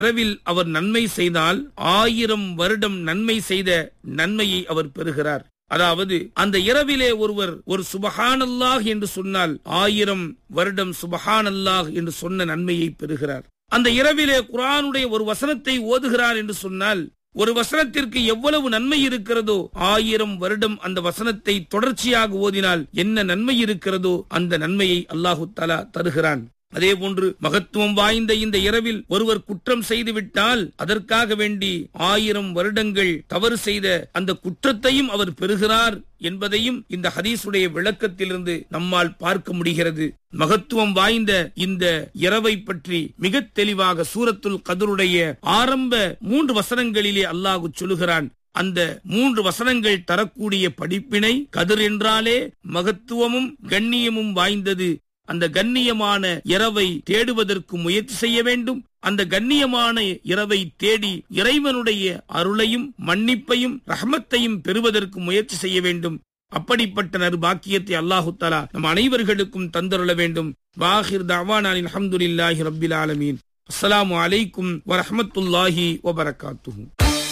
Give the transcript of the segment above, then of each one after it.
இரவில் அவர் நன்மை செய்தால் ஆயிரம் வருடம் நன்மை செய்த நன்மையை அவர் பெறுகிறார் அதாவது அந்த இரவிலே ஒருவர் ஒரு சுபஹானல்லாஹ் என்று சொன்னால் ஆயிரம் வருடம் சுபஹானல்லாஹ் என்று சொன்ன நன்மையை பெறுகிறார் அந்த இரவிலே குரானுடைய ஒரு வசனத்தை ஓதுகிறார் என்று சொன்னால் ஒரு வசனத்திற்கு எவ்வளவு நன்மை இருக்கிறதோ ஆயிரம் வருடம் அந்த வசனத்தை தொடர்ச்சியாக ஓதினால் என்ன நன்மை இருக்கிறதோ அந்த நன்மையை அல்லாஹு தலா தருகிறான் அதே போன்று மகத்துவம் வாய்ந்த இந்த இரவில் ஒருவர் குற்றம் செய்து விட்டால் அதற்காக வேண்டி ஆயிரம் வருடங்கள் தவறு செய்த அந்த குற்றத்தையும் அவர் பெறுகிறார் என்பதையும் இந்த ஹதீஸுடைய விளக்கத்திலிருந்து நம்மால் பார்க்க முடிகிறது மகத்துவம் வாய்ந்த இந்த இரவை பற்றி மிக தெளிவாக சூரத்துல் கதருடைய ஆரம்ப மூன்று வசனங்களிலே அல்லாஹு சொல்லுகிறான் அந்த மூன்று வசனங்கள் தரக்கூடிய படிப்பினை கதிர் என்றாலே மகத்துவமும் கண்ணியமும் வாய்ந்தது அந்த கண்ணியமான இரவை தேடுவதற்கு முயற்சி செய்ய வேண்டும் அந்த கண்ணியமான இரவை தேடி இறைவனுடைய அருளையும் மன்னிப்பையும் ரஹமத்தையும் பெறுவதற்கு முயற்சி செய்ய வேண்டும் அப்படிப்பட்ட நறுபாக்கியத்தை அல்லாஹு தலா நம் அனைவர்களுக்கும் தந்தருள வேண்டும் வாஹிர் தவானின் அஹமதுல்லாஹி ரபில் ஆலமீன் அஸ்ஸலாமு அலைக்கும் வரஹமத்துல்லாஹி வபரகாத்துஹு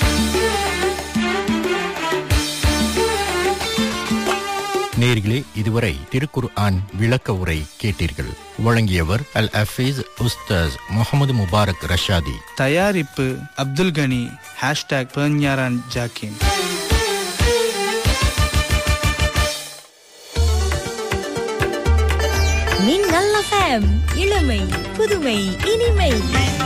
நேர்களே இதுவரை திருக்குர் ஆன் விளக்க உரை கேட்டீர்கள் வழங்கியவர் அல் அஃபீஸ் உஸ்தாஸ் முகமது முபாரக் ரஷாதி தயாரிப்பு அப்துல் கனி ஹேஷ்டாக் பெர்ஞாரான் ஜாக்கின் மின்னல் எஃப்எம் இளமை புதுமை இனிமை